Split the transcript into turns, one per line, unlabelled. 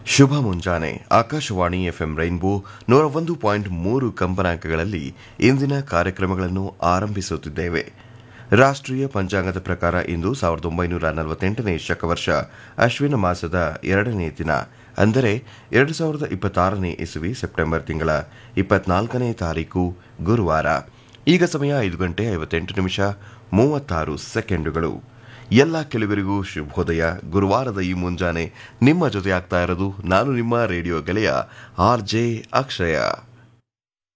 ಶುಭ ಮುಂಜಾನೆ Akashvani FM rainbow ನೂರ ಒಂದು ಪಾಯಿಂಟ್ ಮೂರು ಕಂಪನಾಂಕಗಳಲ್ಲಿ ಇಂದಿನ ಕಾರ್ಯಕ್ರಮಗಳನ್ನು ಆರಂಭಿಸುತ್ತಿದ್ದೇವೆ ರಾಷ್ಟ್ರೀಯ ಪಂಚಾಂಗದ ಪ್ರಕಾರ ಇಂದು ಸಾವಿರದ ಒಂಬೈನೂರ ನಲವತ್ತೆಂಟನೇ ಶಕವರ್ಷ ಅಶ್ವಿನ ಮಾಸದ ಎರಡನೇ ದಿನ ಅಂದರೆ ಎರಡು ಸಾವಿರದ ಇಪ್ಪತ್ತಾರನೇ ಇಸುವಿ ಸೆಪ್ಟೆಂಬರ್ ತಿಂಗಳ ಇಪ್ಪತ್ನಾಲ್ಕನೇ ತಾರೀಕು ಗುರುವಾರ ಈಗ ಸಮಯ ಐದು ಗಂಟೆ ಐವತ್ತೆಂಟು ನಿಮಿಷ ಮೂವತ್ತಾರು ಸೆಕೆಂಡುಗಳು ಎಲ್ಲ ಕೆಲವರಿಗೂ ಶುಭೋದಯ ಗುರುವಾರದ ಈ ಮುಂಜಾನೆ ನಿಮ್ಮ ಜೊತೆ ಆಗ್ತಾ ಇರೋದು ನಾನು ನಿಮ್ಮ ರೇಡಿಯೋ ಗೆಳೆಯ ಆರ್ ಜೆ ಅಕ್ಷಯ